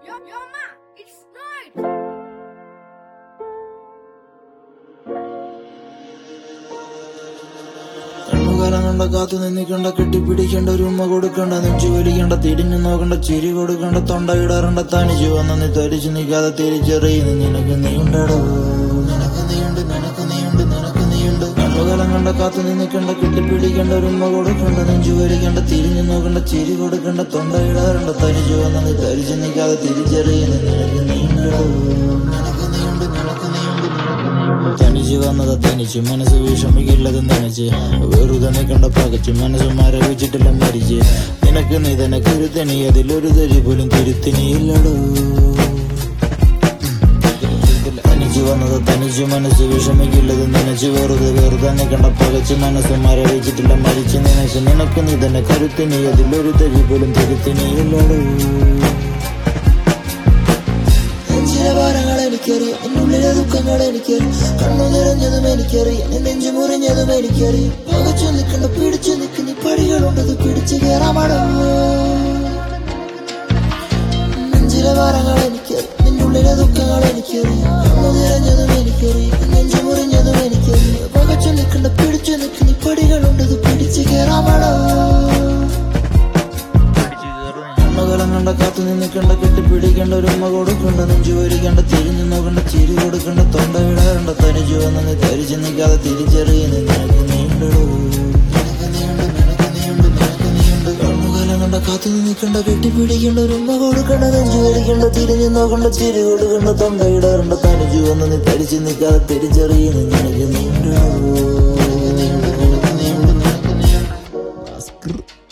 Yo, yo, ma, it's night. കണ്ണുകാലം കണ്ട കാത്തു നിന്നിക്കണ്ട കെട്ടിപ്പിടിക്കേണ്ട ഒരു ഉമ്മ കൊടുക്കണ്ട നെഞ്ചു വലിക്കണ്ട തിരിഞ്ഞു നോക്കണ്ട ചിരി കൊടുക്കണ്ട തൊണ്ട ഇടാറണ്ട തനിച്ചു വന്ന നീ തരിച്ചു നിൽക്കാതെ തിരിച്ചറിയുന്നു നിനക്ക് നീണ്ടടോ നിനക്ക് നീണ്ട് നിനക്ക് നീണ്ട് നിനക്ക് നീണ്ട് കണ്ണുകാലം കണ്ട കാത്തു നിന്നിക്കണ്ട കെട്ടിപ്പിടിക്കേണ്ട ഒരു ഉമ്മ കൊടുക്കണ്ട നെഞ്ചു വലിക്കണ്ട തിരിഞ്ഞു നോക്കണ്ട ചിരി കൊടുക്കണ്ട തൊണ്ട ഇടാറണ്ട തനിച്ചു വന്ന നീ തരിച്ചു നിൽക്കാതെ തിരിച്ചറിയുന്നു നിനക്ക് നീണ്ടടോ നിനക്ക് നീണ്ട് നിനക്ക് നീണ്ട് നിനക്ക് നീണ്ട് തനിച്ച് വന്നത് തനിച്ച് മനസ്സ് വിഷമിക്കുള്ളത് നനച്ച് വെറുതെ നിൽക്കണ്ട പകച്ച് മനസ്സ് മരവിച്ചിട്ടില്ല മരിച്ച് നിനക്ക് നീ തന്നെ കരുത്തനി അതിലൊരു തരി പോലും തിരുത്തിനിയില്ലടോ തനിച്ച് വന്നത് തനിച്ച് മനസ്സ് വിഷമിക്കുള്ളത് നനച്ച് വെറുതെ വെറുതെ നിൽക്കണ്ട പകച്ച് മനസ്സ് മരവിച്ചിട്ടില്ല മരിച്ച് നിനക്ക് നിനക്ക് നീ തന്നെ കരുത്തിനി അതിലൊരു തരി പോലും തിരുത്തിനിയില്ലടോ നെഞ്ചിലെ ഭാരങ്ങൾ എനിക്കറിയാം എന്നുള്ളിലെ ദുഃഖങ്ങൾ എനിക്കറിയാം കണ്ണു നിറഞ്ഞതും എനിക്കറിയാം എൻ നെഞ്ചു മുറിഞ്ഞതും എനിക്കറിയാം പകച്ചു നിൽക്കണ്ട പിടിച്ചു നിൽക്കുന്ന പടികളുണ്ടത് പിടിച്ചു കയറാമടോ നെഞ്ചിലെ ഭാരങ്ങൾ എനിക്കറിയാം നിന്നുള്ളിലെ ദുഃഖങ്ങൾ എനിക്കറിയാം കണ്ണു നിറഞ്ഞതും എനിക്കറിയാം എൻ നെഞ്ചു മുറിഞ്ഞതും എനിക്കറിയാം പകച്ചു നിൽക്കണ്ട പിടിച്ചു നിൽക്കുന്ന പടികളുണ്ടത് പിടിച്ചു കയറാമടോ കണ്ണുകലം കണ്ട കാത്തു നിന്നിക്കണ്ട കെട്ടിപ്പിടിക്കേണ്ട ഒരു ഉമ്മ കൊടുക്കണ്ട നെഞ്ചു വരിക്കണ്ട തിരിഞ്ഞു നോക്കണ്ട ചിരി കൊടുക്കണ്ട തൊണ്ട വിടാറുണ്ട തനിച്ചു വന്ന നീ തരിച്ചു നിൽക്കാതെ തിരിച്ചറിയുന്നു നിനക്ക് നീണ്ടടോ നിനക്ക് നീണ്ട് നിനക്ക് നീണ്ട് നിനക്ക് നീണ്ട് കണ്ണുകലം കണ്ട കാത്തു നിന്നിക്കണ്ട കെട്ടിപ്പിടിക്കേണ്ട ഒരു ഉമ്മ കൊടുക്കണ്ട നെഞ്ചു വരിക്കണ്ട തിരിഞ്ഞു നോക്കണ്ട ചിരി കൊടുക്കണ്ട തൊണ്ട ഇടാറുണ്ട തനിച്ചു വന്ന നീ തരിച്ചു നിൽക്കാതെ തിരിച്ചറിയുന്നു നിനക്ക് നീണ്ടടോ നിനക്ക് നീണ്ട് നിനക്ക് നീണ്ട് നിനക്ക് നീണ്ട്